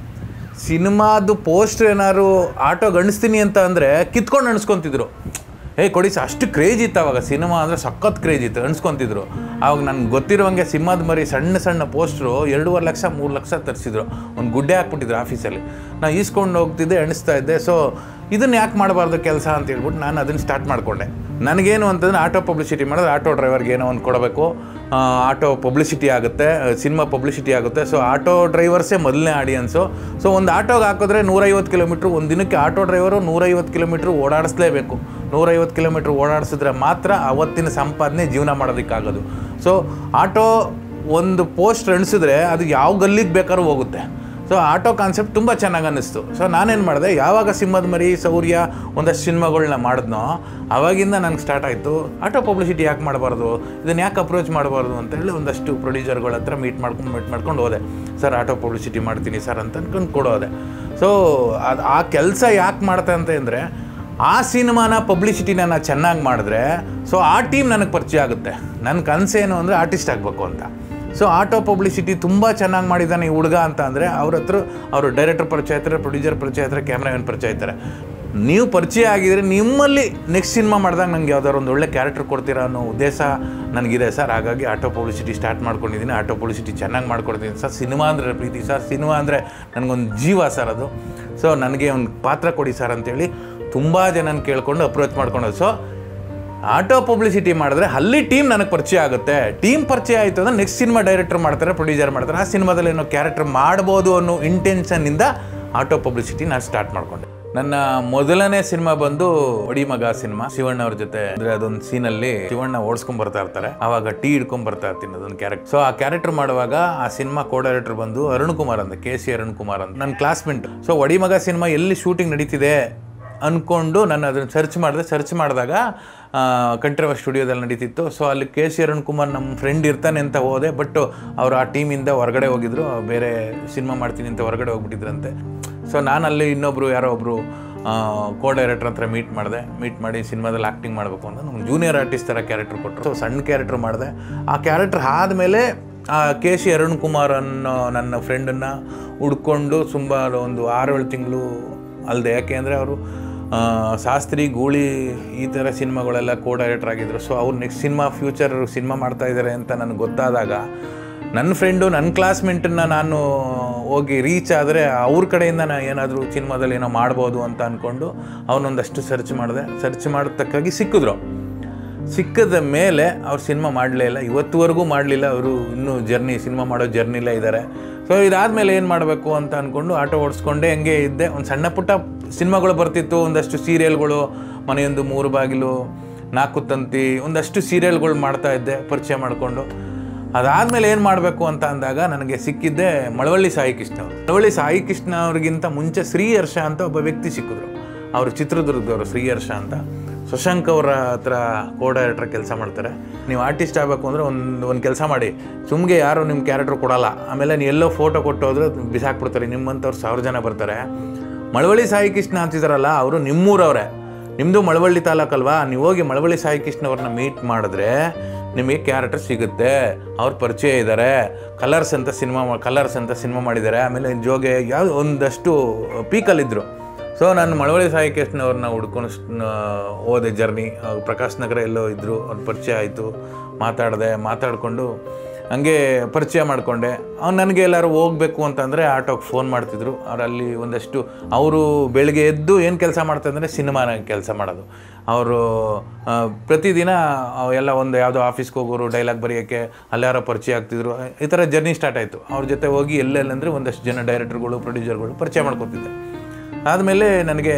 ಸಿನಿಮಾದು ಪೋಸ್ಟ್ರ್ ಏನಾದ್ರು ಆಟೋ ಗಣಿಸ್ತೀನಿ ಅಂತ ಅಂದರೆ ಕಿತ್ಕೊಂಡು ಅಣಿಸ್ಕೊತಿದ್ರು ಏ ಕೊಡಿ ಸರ್ ಅಷ್ಟು ಕ್ರೇಜ್ ಇತ್ತು ಅವಾಗ ಸಿನಿಮಾ ಅಂದರೆ ಸಖತ್ ಕ್ರೇಜ್ ಇತ್ತು ಅಣಿಸ್ಕೊತಿದ್ರು ಅವಾಗ ನನಗೆ ಗೊತ್ತಿರುವಂಗೆ ಸಿಂಹದ ಮರಿ ಸಣ್ಣ ಸಣ್ಣ ಪೋಸ್ಟ್ರು ಎರಡೂವರೆ ಲಕ್ಷ ಮೂರು ಲಕ್ಷ ತರಿಸಿದ್ರು ಒಂದು ಗುಡ್ಡೆ ಹಾಕ್ಬಿಟ್ಟಿದ್ರು ಆಫೀಸಲ್ಲಿ ನಾನು ಈಸ್ಕೊಂಡು ಹೋಗ್ತಿದ್ದೆ ಎಣಿಸ್ತಾ ಇದ್ದೆ ಸೊ ಇದನ್ನು ಯಾಕೆ ಮಾಡಬಾರ್ದು ಕೆಲಸ ಅಂತ ಹೇಳ್ಬಿಟ್ಟು ನಾನು ಅದನ್ನು ಸ್ಟಾರ್ಟ್ ಮಾಡಿಕೊಂಡೆ ನನಗೇನು ಅಂತಂದರೆ ಆಟೋ ಪಬ್ಲಿಸಿಟಿ ಮಾಡಿದ್ರೆ ಆಟೋ ಡ್ರೈವರ್ಗೆ ಏನೋ ಒಂದು ಕೊಡಬೇಕು ಆ, ಆಟೋ ಪಬ್ಲಿಸಿಟಿ ಆಗುತ್ತೆ ಸಿನಿಮಾ ಪಬ್ಲಿಸಿಟಿ ಆಗುತ್ತೆ ಸೊ ಆಟೋ ಡ್ರೈವರ್ಸೇ ಮೊದಲನೇ ಆಡಿಯನ್ಸು ಸೊ ಒಂದು ಆಟೋಗೆ ಹಾಕಿದ್ರೆ ನೂರೈವತ್ತು ಕಿಲೋಮೀಟ್ರ್ ಒಂದು ದಿನಕ್ಕೆ ಆಟೋ ಡ್ರೈವರು ನೂರೈವತ್ತು ಕಿಲೋಮೀಟ್ರ್ ಓಡಾಡಿಸ್ಲೇಬೇಕು ನೂರೈವತ್ತು ಕಿಲೋಮೀಟ್ರ್ ಓಡಾಡಿಸಿದ್ರೆ ಮಾತ್ರ ಅವತ್ತಿನ ಸಂಪಾದನೆ ಜೀವನ ಮಾಡೋದಕ್ಕಾಗೋದು ಸೊ ಆಟೋ ಒಂದು ಪೋಸ್ಟ್ ಎಣಿಸಿದ್ರೆ ಅದು ಯಾವ ಗಲ್ಲಿಗೆ ಬೇಕಾದ್ರೂ ಹೋಗುತ್ತೆ ಸೊ ಆಟೋ ಕಾನ್ಸೆಪ್ಟ್ ತುಂಬ ಚೆನ್ನಾಗಿ ಅನ್ನಿಸ್ತು ಸೊ ನಾನೇನು ಮಾಡಿದೆ ಯಾವಾಗ ಸಿಂಹದ ಮರಿ ಸೌರ್ಯ ಒಂದಷ್ಟು ಸಿನಿಮಾಗಳನ್ನ ಮಾಡಿದ್ನೋ ಆವಾಗಿಂದ ನನಗೆ ಸ್ಟಾರ್ಟ್ ಆಯಿತು ಆಟೋ ಪಬ್ಲಿಸಿಟಿ ಯಾಕೆ ಮಾಡಬಾರ್ದು ಇದನ್ನು ಯಾಕೆ ಅಪ್ರೋಚ್ ಮಾಡಬಾರ್ದು ಅಂತ ಹೇಳಿ ಒಂದಷ್ಟು ಪ್ರೊಡ್ಯೂಸರ್ಗಳ ಹತ್ರ ಮೀಟ್ ಮಾಡ್ಕೊಂಡು ಮೀಟ್ ಮಾಡ್ಕೊಂಡು ಹೋದೆ ಸರ್ ಆಟೋ ಪಬ್ಲಿಸಿಟಿ ಮಾಡ್ತೀನಿ ಸರ್ ಅಂತ ಅನ್ಕೊಂಡು ಕೊಡೋದೆ ಸೊ ಅದು ಆ ಕೆಲಸ ಯಾಕೆ ಮಾಡ್ತೆ ಅಂತ ಅಂದರೆ ಆ ಸಿನಿಮಾನ ಪಬ್ಲಿಸಿಟಿನ ನಾನು ಚೆನ್ನಾಗಿ ಮಾಡಿದ್ರೆ ಸೊ ಆ ಟೀಮ್ ನನಗೆ ಪರಿಚಯ ಆಗುತ್ತೆ ನನ್ನ ಕನಸೇನು ಅಂದರೆ ಆರ್ಟಿಸ್ಟ್ ಆಗಬೇಕು ಅಂತ ಸೊ ಆಟೋ ಪಬ್ಲಿಸಿಟಿ ತುಂಬ ಚೆನ್ನಾಗಿ ಮಾಡಿದ್ದಾನೆ ಈ ಹುಡುಗ ಅಂತ ಅಂದರೆ ಅವ್ರ ಹತ್ರ ಅವರು ಡೈರೆಕ್ಟರ್ ಪರಿಚಯ ಇರ್ತಾರೆ ಪ್ರೊಡ್ಯೂಸರ್ ಪರಿಚಯ ಇರ್ತಾರೆ ಕ್ಯಾಮ್ರಾಮನ್ ಪರಿಚಯ ಇರ್ತಾರೆ ನೀವು ಪರಿಚಯ ಆಗಿದ್ರೆ ನಿಮ್ಮಲ್ಲಿ ನೆಕ್ಸ್ಟ್ ಸಿನಿಮಾ ಮಾಡಿದಾಗ ನಂಗೆ ಯಾವ್ದಾದ್ರು ಒಂದು ಒಳ್ಳೆ ಕ್ಯಾರೆಕ್ಟರ್ ಕೊಡ್ತೀರಾ ಅನ್ನೋ ಉದ್ದೇಶ ನನಗಿದೆ ಸರ್ ಹಾಗಾಗಿ ಆಟೋ ಪಬ್ಲಿಸಿಟಿ ಸ್ಟಾರ್ಟ್ ಮಾಡ್ಕೊಂಡಿದ್ದೀನಿ ಆಟೋ ಪಬ್ಲಿಸಿಟಿ ಚೆನ್ನಾಗಿ ಮಾಡ್ಕೊಡ್ತೀನಿ ಸರ್ ಸಿನಿಮಾ ಅಂದರೆ ಪ್ರೀತಿ ಸರ್ ಸಿನಿಮಾ ಅಂದರೆ ನನಗೊಂದು ಜೀವ ಸರ್ ಅದು ಸೊ ನನಗೆ ಒಂದು ಪಾತ್ರ ಕೊಡಿ ಸರ್ ಅಂತೇಳಿ ತುಂಬ ಜನನ ಕೇಳ್ಕೊಂಡು ಅಪ್ರೋಚ್ ಮಾಡ್ಕೊಂಡು ಸೊ ಆಟೋ ಪಬ್ಲಿಸಿಟಿ ಮಾಡಿದ್ರೆ ಅಲ್ಲಿ ಟೀಮ್ ನನಗೆ ಪರಿಚಯ ಆಗುತ್ತೆ ಟೀಮ್ ಪರಿಚಯ ಆಯಿತು ಅಂದರೆ ನೆಕ್ಸ್ಟ್ ಸಿನಿಮಾ ಡೈರೆಕ್ಟರ್ ಮಾಡ್ತಾರೆ ಪ್ರೊಡ್ಯೂಸರ್ ಮಾಡ್ತಾರೆ ಆ ಸಿನಿಮಾದಲ್ಲಿ ಏನೋ ಕ್ಯಾರೆಕ್ಟರ್ ಮಾಡ್ಬೋದು ಅನ್ನೋ ಇಂಟೆನ್ಷನ್ನಿಂದ ಆಟೋ ಪಬ್ಲಿಸಿಟಿ ನಾನು ಸ್ಟಾರ್ಟ್ ಮಾಡಿಕೊಂಡೆ ನನ್ನ ಮೊದಲನೇ ಸಿನಿಮಾ ಬಂದು ಒಡಿ ಮಗ ಸಿನಿಮಾ ಶಿವಣ್ಣ ಅವ್ರ ಜೊತೆ ಅಂದ್ರೆ ಅದೊಂದು ಸೀನಲ್ಲಿ ಶಿವಣ್ಣ ಓಡಿಸ್ಕೊಂಡ್ ಬರ್ತಾ ಇರ್ತಾರೆ ಅವಾಗ ಟೀ ಹಿಡ್ಕೊಂಡ್ ಬರ್ತಾ ಇರ್ತೀನಿ ಅದೊಂದು ಕ್ಯಾರೆಕ್ಟರ್ ಸೊ ಆ ಕ್ಯಾರೆಕ್ಟರ್ ಮಾಡುವಾಗ ಆ ಸಿನಿಮಾ ಕೋ ಡೈರೆಕ್ಟರ್ ಬಂದು ಅರುಣ್ ಕುಮಾರ್ ಅಂತ ಕೆ ಸಿ ಅರುಣ್ ಕುಮಾರ್ ಅಂತ ನನ್ನ ಕ್ಲಾಸ್ಮೇಟ್ ಸೊ ಒಡಿ ಮಗ ಸಿನಿಮಾ ಎಲ್ಲಿ ಶೂಟಿಂಗ್ ನಡೀತಿದೆ ಅಂದ್ಕೊಂಡು ನಾನು ಅದನ್ನು ಸರ್ಚ್ ಮಾಡಿದೆ ಸರ್ಚ್ ಮಾಡಿದಾಗ ಕಂಠೀರವ ಸ್ಟುಡಿಯೋದಲ್ಲಿ ನಡೀತಿತ್ತು ಸೊ ಅಲ್ಲಿ ಕೆ ಸಿ ಅರುಣ್ ಕುಮಾರ್ ನಮ್ಮ ಫ್ರೆಂಡ್ ಇರ್ತಾನೆ ಅಂತ ಹೋದೆ ಬಟ್ ಅವರು ಆ ಟೀಮಿಂದ ಹೊರಗಡೆ ಹೋಗಿದ್ರು ಬೇರೆ ಸಿನಿಮಾ ಮಾಡ್ತೀನಿ ಅಂತ ಹೊರಗಡೆ ಹೋಗ್ಬಿಟ್ಟಿದ್ರಂತೆ ಸೊ ನಾನು ಅಲ್ಲಿ ಇನ್ನೊಬ್ಬರು ಯಾರೋ ಒಬ್ಬರು ಕೋ ಡೈರೆಕ್ಟರ್ ಹತ್ರ ಮೀಟ್ ಮಾಡಿದೆ ಮೀಟ್ ಮಾಡಿ ಸಿನಿಮಾದಲ್ಲಿ ಆ್ಯಕ್ಟಿಂಗ್ ಮಾಡಬೇಕು ಅಂತ ನಮ್ಗೆ ಜೂನಿಯರ್ ಆರ್ಟಿಸ್ಟ್ ಥರ ಕ್ಯಾರೆಕ್ಟರ್ ಕೊಟ್ಟರು ಸೊ ಸಣ್ಣ ಕ್ಯಾರೆಕ್ಟರ್ ಮಾಡಿದೆ ಆ ಕ್ಯಾರೆಕ್ಟರ್ ಆದಮೇಲೆ ಕೆ ಸಿ ಅರುಣ್ ಕುಮಾರ್ ಅನ್ನೋ ನನ್ನ ಫ್ರೆಂಡನ್ನು ಹುಡ್ಕೊಂಡು ಸುಮಾರು ಒಂದು ಆರೇಳು ತಿಂಗಳು ಅಲ್ಲದೆ ಯಾಕೆ ಅಂದರೆ ಅವರು ಶಾಸ್ತ್ರಿ ಗೂಳಿ ಈ ಥರ ಸಿನಿಮಾಗಳೆಲ್ಲ ಕೋ ಡೈರೆಕ್ಟರ್ ಆಗಿದ್ರು ಸೊ ಅವ್ರು ನೆಕ್ಸ್ಟ್ ಸಿನಿಮಾ ಫ್ಯೂಚರ್ ಸಿನಿಮಾ ಮಾಡ್ತಾ ಇದ್ದಾರೆ ಅಂತ ನನಗೆ ಗೊತ್ತಾದಾಗ ನನ್ನ ಫ್ರೆಂಡು ನನ್ನ ಕ್ಲಾಸ್ಮೇಟನ್ನ ನಾನು ಹೋಗಿ ರೀಚ್ ಆದರೆ ಅವ್ರ ಕಡೆಯಿಂದ ನಾನು ಏನಾದರೂ ಸಿನಿಮಾದಲ್ಲಿ ಏನೋ ಮಾಡ್ಬೋದು ಅಂತ ಅಂದ್ಕೊಂಡು ಅವನೊಂದಷ್ಟು ಸರ್ಚ್ ಮಾಡಿದೆ ಸರ್ಚ್ ಮಾಡತಕ್ಕಾಗಿ ಸಿಕ್ಕಿದ್ರು ಸಿಕ್ಕಿದ ಮೇಲೆ ಅವ್ರು ಸಿನಿಮಾ ಮಾಡಲೇ ಇಲ್ಲ ಇವತ್ತುವರೆಗೂ ಮಾಡಲಿಲ್ಲ ಅವರು ಇನ್ನೂ ಜರ್ನಿ ಸಿನಿಮಾ ಮಾಡೋ ಜರ್ನಿಲೇ ಇದ್ದಾರೆ ಸೊ ಇದಾದಮೇಲೆ ಏನು ಮಾಡಬೇಕು ಅಂತ ಅಂದ್ಕೊಂಡು ಆಟೋ ಓಡಿಸ್ಕೊಂಡೆ ಹಂಗೆ ಇದ್ದೆ ಒಂದು ಸಣ್ಣ ಪುಟ್ಟ ಸಿನಿಮಾಗಳು ಬರ್ತಿತ್ತು ಒಂದಷ್ಟು ಸೀರಿಯಲ್ಗಳು ಮನೆಯೊಂದು ಮೂರು ಬಾಗಿಲು ನಾಲ್ಕು ತಂತಿ ಒಂದಷ್ಟು ಸೀರಿಯಲ್ಗಳು ಮಾಡ್ತಾ ಇದ್ದೆ ಪರಿಚಯ ಮಾಡಿಕೊಂಡು ಅದಾದಮೇಲೆ ಏನು ಮಾಡಬೇಕು ಅಂತ ಅಂದಾಗ ನನಗೆ ಸಿಕ್ಕಿದ್ದೆ ಮಳವಳ್ಳಿ ಸಾಯಿ ಕೃಷ್ಣ ಅವರು ಮಳವಳ್ಳಿ ಸಾಯಿ ಕೃಷ್ಣ ಅವ್ರಿಗಿಂತ ಮುಂಚೆ ಶ್ರೀಹರ್ಷ ಅಂತ ಒಬ್ಬ ವ್ಯಕ್ತಿ ಸಿಕ್ಕಿದ್ರು ಅವರು ಚಿತ್ರದುರ್ಗದವರು ಶ್ರೀಹರ್ಷ ಅಂತ ಶಶಾಂಕ್ ಅವರ ಹತ್ರ ಕೋ ಡೈರೆಕ್ಟರ್ ಕೆಲಸ ಮಾಡ್ತಾರೆ ನೀವು ಆರ್ಟಿಸ್ಟ್ ಆಗಬೇಕು ಅಂದರೆ ಒಂದು ಒಂದು ಕೆಲಸ ಮಾಡಿ ಸುಮ್ಗೆ ಯಾರು ನಿಮ್ಮ ಕ್ಯಾರೆಕ್ಟರ್ ಕೊಡಲ್ಲ ಆಮೇಲೆ ನೀವು ಎಲ್ಲೋ ಫೋಟೋ ಕೊಟ್ಟು ಹೋದ್ರೆ ಬಿಸಾಕ್ಬಿಡ್ತಾರೆ ನಿಮ್ಮಂಥವ್ರು ಸಾವಿರ ಜನ ಬರ್ತಾರೆ ಮಳವಳ್ಳಿ ಸಾಯಿ ಕೃಷ್ಣ ಅಂತಿದ್ದಾರಲ್ಲ ಅವರು ನಿಮ್ಮೂರವ್ರೆ ನಿಮ್ಮದು ಮಳವಳ್ಳಿ ತಾಲೂಕಲ್ವಾ ನೀವು ಹೋಗಿ ಮಳವಳ್ಳಿ ಸಾಯಿ ಕೃಷ್ಣ ಅವ್ರನ್ನ ಮೀಟ್ ಮಾಡಿದ್ರೆ ನಿಮಗೆ ಕ್ಯಾರೆಕ್ಟರ್ ಸಿಗುತ್ತೆ ಅವ್ರ ಪರಿಚಯ ಇದ್ದಾರೆ ಕಲರ್ಸ್ ಅಂತ ಸಿನಿಮಾ ಕಲರ್ಸ್ ಅಂತ ಸಿನಿಮಾ ಮಾಡಿದ್ದಾರೆ ಆಮೇಲೆ ಜೋಗೆ ಯಾವ ಒಂದಷ್ಟು ಪೀಕಲ್ಲಿದ್ದರು ಸೊ ನಾನು ಮಳವಳ್ಳಿ ಸಾಯಿ ಕೃಷ್ಣವ್ರನ್ನ ಹುಡ್ಕೊಂಡು ಸ್- ನ- ಹೋದೆ ಜರ್ನಿ ಅವ್ರು ಪ್ರಕಾಶ್ ನಗರ ಎಲ್ಲೋ ಇದ್ದರು ಅವ್ರ ಪರಿಚಯ ಆಯಿತು ಮಾತಾಡಿದೆ ಮಾತಾಡಿಕೊಂಡು ಹಂಗೆ ಪರಿಚಯ ಮಾಡಿಕೊಂಡೆ ಅವ್ನು ನನಗೆ ಎಲ್ಲರೂ ಹೋಗಬೇಕು ಅಂತಂದರೆ ಆಟೋಗೆ ಫೋನ್ ಮಾಡ್ತಿದ್ರು ಅವರಲ್ಲಿ ಒಂದಷ್ಟು ಅವರು ಬೆಳಿಗ್ಗೆ ಎದ್ದು ಏನು ಕೆಲಸ ಮಾಡ್ತಾಯಿದ್ರೆ ಸಿನಿಮಾನ ಕೆಲಸ ಮಾಡೋದು ಅವರು ಆ, ಪ್ರತಿದಿನ ಅವ್ ಎಲ್ಲ ಒಂದು ಯಾವುದೋ ಆಫೀಸ್ಗೆ ಹೋಗೋರು ಡೈಲಾಗ್ ಬರೆಯೋಕ್ಕೆ ಅಲ್ಲಾರೋ ಪರಿಚಯ ಆಗ್ತಿದ್ರು ಈ ಥರ ಜರ್ನಿ ಸ್ಟಾರ್ಟ್ ಆಯಿತು ಅವ್ರ ಜೊತೆ ಹೋಗಿ ಎಲ್ಲೆಲ್ಲಂದರೆ ಒಂದಷ್ಟು ಜನ ಡೈರೆಕ್ಟರ್ಗಳು ಪ್ರೊಡ್ಯೂಸರ್ಗಳು ಪರಿಚಯ ಮಾಡ್ಕೊತಿದ್ದೆ ಆದಮೇಲೆ ನನಗೆ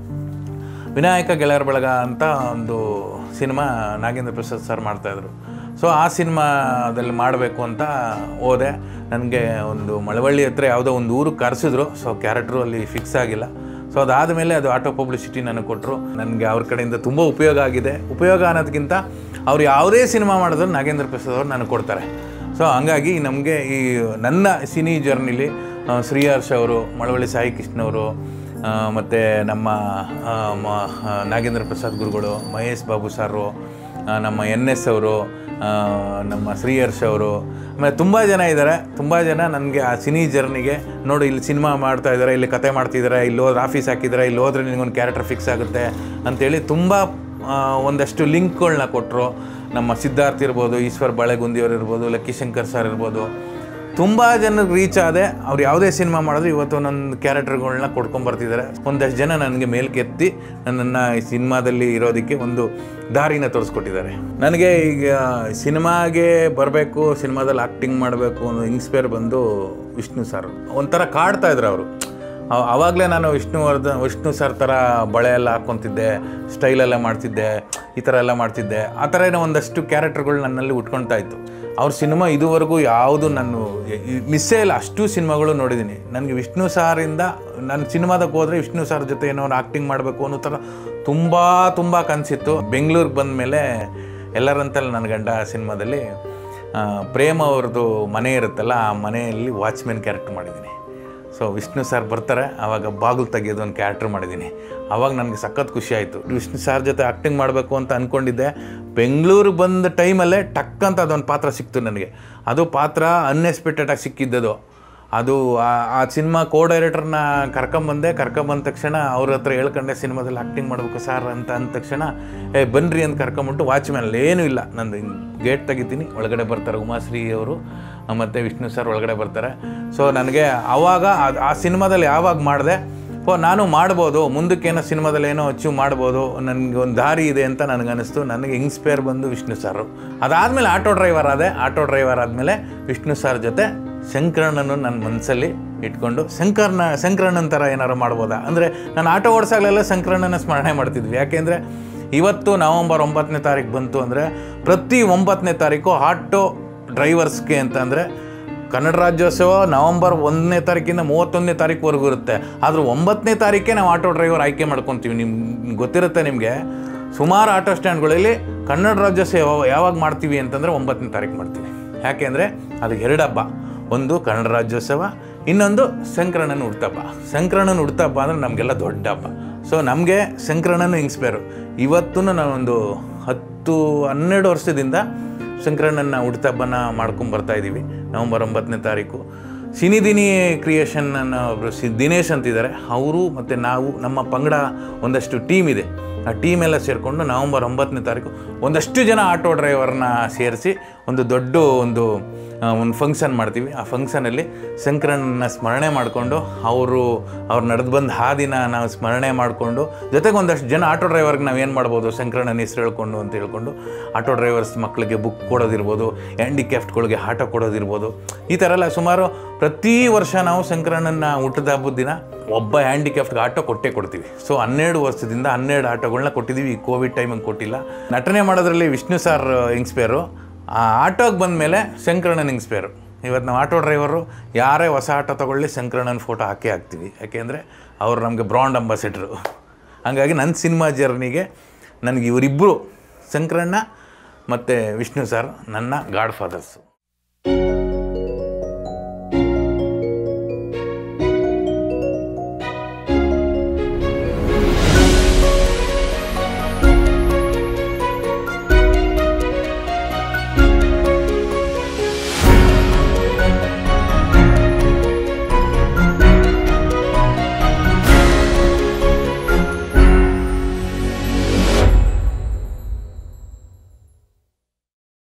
ವಿನಾಯಕ ಗೆಳೆಯರ ಬಳಗ ಅಂತ ಒಂದು ಸಿನಿಮಾ ನಾಗೇಂದ್ರ ಪ್ರಸಾದ್ ಸರ್ ಮಾಡ್ತಾಯಿದ್ರು ಸೊ ಆ ಸಿನಿಮಾದಲ್ಲಿ ಮಾಡಬೇಕು ಅಂತ ಹೋದೆ ನನಗೆ ಒಂದು ಮಳವಳ್ಳಿ ಹತ್ರ ಯಾವುದೋ ಒಂದು ಊರಿಗೆ ಕರೆಸಿದ್ರು ಸೊ ಕ್ಯಾರೆಕ್ಟ್ರು ಅಲ್ಲಿ ಫಿಕ್ಸ್ ಆಗಿಲ್ಲ ಸೊ ಅದಾದಮೇಲೆ ಅದು ಆಟೋ ಪಬ್ಲಿಸಿಟಿ ನನಗೆ ಕೊಟ್ಟರು ನನಗೆ ಅವ್ರ ಕಡೆಯಿಂದ ತುಂಬ ಉಪಯೋಗ ಆಗಿದೆ ಉಪಯೋಗ ಅನ್ನೋದಕ್ಕಿಂತ ಅವ್ರು ಯಾವುದೇ ಸಿನಿಮಾ ಮಾಡಿದ್ರು ನಾಗೇಂದ್ರ ಪ್ರಸಾದ್ ಅವರು ನನಗೆ ಕೊಡ್ತಾರೆ ಸೊ ಹಂಗಾಗಿ ನಮಗೆ ಈ ನನ್ನ ಸಿನಿ ಜರ್ನಿಲಿ ಆ, ಶ್ರೀಹರ್ಷ್ ಅವರು ಮಳವಳ್ಳಿ ಸಾಯಿ ಕೃಷ್ಣ ಅವರು ಮತ್ತು ನಮ್ಮ ಆ, ಮ- ಆ, ನಾಗೇಂದ್ರ ಪ್ರಸಾದ್ ಗುರುಗಳು ಮಹೇಶ್ ಬಾಬು ಸಾರು ಆ, ನಮ್ಮ ಎನ್ ಎಸ್ ಅವರು ಆ, ನಮ್ಮ ಶ್ರೀಹರ್ಷ್ ಅವರು ಆಮೇಲೆ ತುಂಬ ಜನ ಇದ್ದಾರೆ ತುಂಬ ಜನ ನನಗೆ ಆ ಸಿನಿ ಜರ್ನಿಗೆ ನೋಡಿ ಇಲ್ಲಿ ಸಿನಿಮಾ ಮಾಡ್ತಾ ಇದ್ದಾರೆ ಇಲ್ಲಿ ಕತೆ ಮಾಡ್ತಿದ್ದಾರೆ ಇಲ್ಲಿ ಹೋದ್ರೆ ಆಫೀಸ್ ಹಾಕಿದ್ದಾರೆ ಇಲ್ಲಿ ಹೋದ್ರೆ ನಿನಗೊಂದು ಕ್ಯಾರೆಕ್ಟರ್ ಫಿಕ್ಸ್ ಆಗುತ್ತೆ ಅಂತೇಳಿ ತುಂಬ ಆ, ಒಂದಷ್ಟು ಲಿಂಕ್ಗಳನ್ನ ಕೊಟ್ಟರು ನಮ್ಮ ಸಿದ್ಧಾರ್ಥ್ ಇರ್ಬೋದು ಈಶ್ವರ್ ಬಾಳೆಗುಂದಿಯವ್ರು ಇರ್ಬೋದು ಲಕ್ಕಿ ಶಂಕರ್ ಸರ್ ಇರ್ಬೋದು ತುಂಬ ಜನಕ್ಕೆ ರೀಚ್ ಆದೆ ಅವ್ರು ಯಾವುದೇ ಸಿನಿಮಾ ಮಾಡಿದ್ರು ಇವತ್ತು ನನ್ನ ಕ್ಯಾರೆಕ್ಟರ್ಗಳನ್ನ ಕೊಡ್ಕೊಂಬರ್ತಿದ್ದಾರೆ ಒಂದಷ್ಟು ಜನ ನನಗೆ ಮೇಲ್ಕೆತ್ತಿ ನನ್ನನ್ನು ಈ ಸಿನಿಮಾದಲ್ಲಿ ಇರೋದಕ್ಕೆ ಒಂದು ದಾರಿನ ತೋರಿಸ್ಕೊಟ್ಟಿದ್ದಾರೆ ನನಗೆ ಈಗ ಸಿನಿಮಾಗೆ ಬರಬೇಕು ಸಿನಿಮಾದಲ್ಲಿ ಆ್ಯಕ್ಟಿಂಗ್ ಮಾಡಬೇಕು ಅನ್ನೋ ಇನ್ಸ್ಪೈರ್ ಬಂದು ವಿಷ್ಣು ಸರ್ ಒಂಥರ ಕಾಡ್ತಾ ಇದ್ರು ಅವರು ಅವ- ಅವಾಗಲೇ ನಾನು ವಿಷ್ಣುವರ್ಧನ್ ವಿಷ್ಣು ಸರ್ ಥರ ಬಳೆ ಎಲ್ಲ ಹಾಕ್ಕೊತಿದ್ದೆ ಸ್ಟೈಲೆಲ್ಲ ಮಾಡ್ತಿದ್ದೆ ಈ ಥರ ಎಲ್ಲ ಮಾಡ್ತಿದ್ದೆ ಆ ಥರ ಏನೋ ಒಂದಷ್ಟು ಕ್ಯಾರೆಕ್ಟರ್ಗಳು ನನ್ನಲ್ಲಿ ಉಟ್ಕೊಳ್ತಾ ಇತ್ತು ಅವ್ರ ಸಿನಿಮಾ ಇದುವರೆಗೂ ಯಾವುದು ನಾನು ಮಿಸ್ಸೇ ಇಲ್ಲ ಅಷ್ಟು ಸಿನಿಮಾಗಳು ನೋಡಿದ್ದೀನಿ ನನಗೆ ವಿಷ್ಣು ಸಾರಿಂದ ನಾನು ಸಿನಿಮಾದಾಗ ಹೋದರೆ ವಿಷ್ಣು ಸರ್ ಜೊತೆ ಏನೋ ಆ್ಯಕ್ಟಿಂಗ್ ಮಾಡಬೇಕು ಅನ್ನೋ ಥರ ತುಂಬ ತುಂಬ ಕನಸಿತ್ತು ಬೆಂಗಳೂರಿಗೆ ಬಂದ ಮೇಲೆ ಎಲ್ಲರಂತಲ್ಲ ನನ್ನ ಗಂಡ ಸಿನಿಮಾದಲ್ಲಿ ಆ, ಪ್ರೇಮ ಅವ್ರದ್ದು ಮನೆ ಇರುತ್ತಲ್ಲ ಆ ಮನೆಯಲ್ಲಿ ವಾಚ್ಮೆನ್ ಕ್ಯಾರೆಕ್ಟರ್ ಮಾಡಿದ್ದೀನಿ ಸೊ ವಿಷ್ಣು ಸರ್ ಬರ್ತಾರೆ ಆವಾಗ ಬಾಗಿಲು ತೆಗೆಯೋದು ಒಂದು ಕ್ಯಾರೆಕ್ಟರ್ ಮಾಡಿದ್ದೀನಿ ಆವಾಗ ನನಗೆ ಸಖತ್ ಖುಷಿ ಆಯಿತು ವಿಷ್ಣು ಸರ್ ಜೊತೆ ಆ್ಯಕ್ಟಿಂಗ್ ಮಾಡಬೇಕು ಅಂತ ಅಂದ್ಕೊಂಡಿದ್ದೆ ಬೆಂಗಳೂರಿಗೆ ಬಂದ ಟೈಮಲ್ಲೇ ಟಕ್ ಅಂತ ಅದೊಂದು ಪಾತ್ರ ಸಿಕ್ತು ನನಗೆ ಅದು ಪಾತ್ರ ಅನ್ಎಕ್ಸ್ಪೆಕ್ಟೆಡಾಗಿ ಸಿಕ್ಕಿದ್ದದು ಅದು ಆ- ಆ ಸಿನಿಮಾ ಕೋ ಡೈರೆಕ್ಟರ್ನ ಕರ್ಕೊಂಬಂದೆ ಕರ್ಕೊಂಬಂದ ತಕ್ಷಣ ಅವ್ರ ಹತ್ರ ಹೇಳ್ಕೊಂಡೆ ಸಿನಿಮಾದಲ್ಲಿ ಆ್ಯಕ್ಟಿಂಗ್ ಮಾಡಬೇಕು ಸರ್ ಅಂತ ಅಂದ ತಕ್ಷಣ ಏ ಬನ್ನಿರಿ ಅಂತ ಕರ್ಕೊಂಬಿಟ್ಟು ವಾಚ್ಮ್ಯಾನಲ್ಲಿ ಏನೂ ಇಲ್ಲ ನಂದು ಗೇಟ್ ತೆಗಿತೀನಿ ಒಳಗಡೆ ಬರ್ತಾರೆ ಉಮಾಶ್ರೀ ಅವರು ಮತ್ತು ವಿಷ್ಣು ಸರ್ ಒಳಗಡೆ ಬರ್ತಾರೆ ಸೊ ನನಗೆ ಆವಾಗ ಆ- ಆ ಸಿನಿಮಾದಲ್ಲಿ ಯಾವಾಗ ಮಾಡಿದೆ ಓ ನಾನು ಮಾಡ್ಬೋದು ಮುಂದಕ್ಕೇನೋ ಸಿನಿಮಾದಲ್ಲಿ ಏನೋ ಅಚೀವ್ ಮಾಡ್ಬೋದು ನನಗೆ ಒಂದು ದಾರಿ ಇದೆ ಅಂತ ನನಗನ್ನಿಸ್ತು ನನಗೆ ಇನ್ಸ್ಪೈರ್ ಬಂದು ವಿಷ್ಣು ಸರ್ ಅದಾದಮೇಲೆ ಆಟೋ ಡ್ರೈವರ್ ಆದೆ ಆಟೋ ಡ್ರೈವರ್ ಆದಮೇಲೆ ವಿಷ್ಣು ಸರ್ ಜೊತೆ ಶಂಕರಣ್ಣನು ನನ್ನ ಮನಸ್ಸಲ್ಲಿ ಇಟ್ಕೊಂಡು ಶಂಕರ್ನ ಶಂಕರಣ್ಣನ ಥರ ಏನಾರು ಮಾಡ್ಬೋದಾ ಅಂದರೆ ನಾನು ಆಟೋ ಓಡಿಸಾಗಲೆಲ್ಲ ಶಂಕರಣ್ಣನ ಸ್ಮರಣೆ ಮಾಡ್ತಿದ್ವಿ ಯಾಕೆಂದರೆ ಇವತ್ತು ನವಂಬರ್ ಒಂಬತ್ತನೇ ತಾರೀಕು ಬಂತು ಅಂದರೆ ಪ್ರತಿ ಒಂಬತ್ತನೇ ತಾರೀಕು ಆಟೋ ಡ್ರೈವರ್ಸ್ಗೆ ಅಂತ ಅಂದರೆ ಕನ್ನಡ ರಾಜ್ಯೋತ್ಸವ ನವಂಬರ್ ಒಂದನೇ ತಾರೀಕಿಂದ ಮೂವತ್ತೊಂದನೇ ತಾರೀಕುವರೆಗೂ ಇರುತ್ತೆ ಆದರೂ ಒಂಬತ್ತನೇ ತಾರೀಕೆ ನಾವು ಆಟೋ ಡ್ರೈವರ್ ಆಯ್ಕೆ ಮಾಡ್ಕೊತೀವಿ ನಿಮ್ಗೆ ಗೊತ್ತಿರುತ್ತೆ ನಿಮಗೆ ಸುಮಾರು ಆಟೋ ಸ್ಟ್ಯಾಂಡ್ಗಳಲ್ಲಿ ಕನ್ನಡ ರಾಜ್ಯೋತ್ಸವ ಯಾವ- ಯಾವಾಗ ಮಾಡ್ತೀವಿ ಅಂತಂದರೆ ಒಂಬತ್ತನೇ ತಾರೀಕು ಮಾಡ್ತೀವಿ ಯಾಕೆಂದರೆ ಅದು ಎರಡು ಹಬ್ಬ ಒಂದು ಕನ್ನಡ ರಾಜ್ಯೋತ್ಸವ ಇನ್ನೊಂದು ಸಂಕ್ರಮಣನ ಹುಡ್ತಬ್ಬ ಸಂಕ್ರಮಣನ ಹುಡ್ತಬ್ಬ ಅಂದರೆ ನಮಗೆಲ್ಲ ದೊಡ್ಡ ಹಬ್ಬ ಸೊ ನಮಗೆ ಸಂಕ್ರಮಣನು ಇನ್ಸ್ಪೈರು ಇವತ್ತೂ ನಾನೊಂದು ಹತ್ತು ಹನ್ನೆರಡು ವರ್ಷದಿಂದ ಸಂಕ್ರಮಣನ ಹುಡ್ತಬ್ಬನ ಮಾಡ್ಕೊಂಡು ಬರ್ತಾ ಇದ್ದೀವಿ ನವಂಬರ್ ಒಂಬತ್ತನೇ ತಾರೀಕು ಸಿನಿದಿನಿ ಕ್ರಿಯೇಷನ್ ಅನ್ನೋ ಒಬ್ರು ಸಿ ದಿನೇಶ್ ಅಂತಿದ್ದಾರೆ ಅವರು ಮತ್ತು ನಾವು ನಮ್ಮ ಪಂಗಡ ಒಂದಷ್ಟು ಟೀಮ್ ಇದೆ ಆ ಟೀಮ್ ಎಲ್ಲ ಸೇರಿಕೊಂಡು ನವಂಬರ್ ಒಂಬತ್ತನೇ ತಾರೀಕು ಒಂದಷ್ಟು ಜನ ಆಟೋ ಡ್ರೈವರ್ನ ಸೇರಿಸಿ ಒಂದು ದೊಡ್ಡ ಒಂದು ಆ, ಒಂದು ಫಂಕ್ಷನ್ ಮಾಡ್ತೀವಿ ಆ ಫಂಕ್ಷನಲ್ಲಿ ಶಂಕರನ್ನ ಸ್ಮರಣೆ ಮಾಡಿಕೊಂಡು ಅವರು ಅವ್ರು ನಡೆದು ಬಂದ ಹಾದಿನ ನಾವು ಸ್ಮರಣೆ ಮಾಡಿಕೊಂಡು ಜೊತೆಗೆ ಒಂದಷ್ಟು ಜನ ಆಟೋ ಡ್ರೈವರ್ಗೆ ನಾವು ಏನು ಮಾಡ್ಬೋದು ಶಂಕರಣ್ಣನ ಹೆಸರು ಹೇಳ್ಕೊಂಡು ಅಂತ ಹೇಳ್ಕೊಂಡು ಆಟೋ ಡ್ರೈವರ್ಸ್ ಮಕ್ಕಳಿಗೆ ಬುಕ್ ಕೊಡೋದಿರ್ಬೋದು ಹ್ಯಾಂಡಿಕ್ಯಾಫ್ಟ್ಗಳಿಗೆ ಆಟೋ ಕೊಡೋದಿರ್ಬೋದು ಈ ಥರ ಎಲ್ಲ ಸುಮಾರು ಪ್ರತಿ ವರ್ಷ ನಾವು ಶಂಕರಣ್ಣನ ಹುಟ್ಟದ ಹಬ್ಬದ ದಿನ ಒಬ್ಬ ಹ್ಯಾಂಡಿಕ್ಯಾಫ್ಟ್ಗೆ ಆಟೋ ಕೊಟ್ಟೇ ಕೊಡ್ತೀವಿ ಸೊ ಹನ್ನೆರಡು ವರ್ಷದಿಂದ ಹನ್ನೆರಡು ಆಟೋಗಳನ್ನ ಕೊಟ್ಟಿದ್ದೀವಿ ಈ ಕೋವಿಡ್ ಟೈಮಿಗೆ ಕೊಟ್ಟಿಲ್ಲ ನಟನೆ ಮಾಡೋದ್ರಲ್ಲಿ ವಿಷ್ಣು ಸರ್ ಇನ್ಸ್ಪೈರು ಆ ಆಟೋಗೆ ಬಂದ ಮೇಲೆ ಶಂಕರಣ್ಣನ ಇನ್ಸ್ಪೈರು ಇವತ್ತು ನಾವು ಆಟೋ ಡ್ರೈವರು ಯಾರೇ ಹೊಸ ಆಟೋ ತೊಗೊಳ್ಳಿ ಶಂಕರಣ್ಣನ ಫೋಟೋ ಹಾಕಿ ಹಾಕ್ತೀವಿ ಯಾಕೆಂದರೆ ಅವರು ನಮಗೆ ಬ್ರಾಂಡ್ ಅಂಬಾಸಿಡ್ರು ಹಾಗಾಗಿ ನನ್ನ ಸಿನಿಮಾ ಜರ್ನಿಗೆ ನನಗೆ ಇವರಿಬ್ಬರು ಶಂಕರಣ್ಣ ಮತ್ತು ವಿಷ್ಣು ಸರ್ ನನ್ನ ಗಾಡ್ ಫಾದರ್ಸು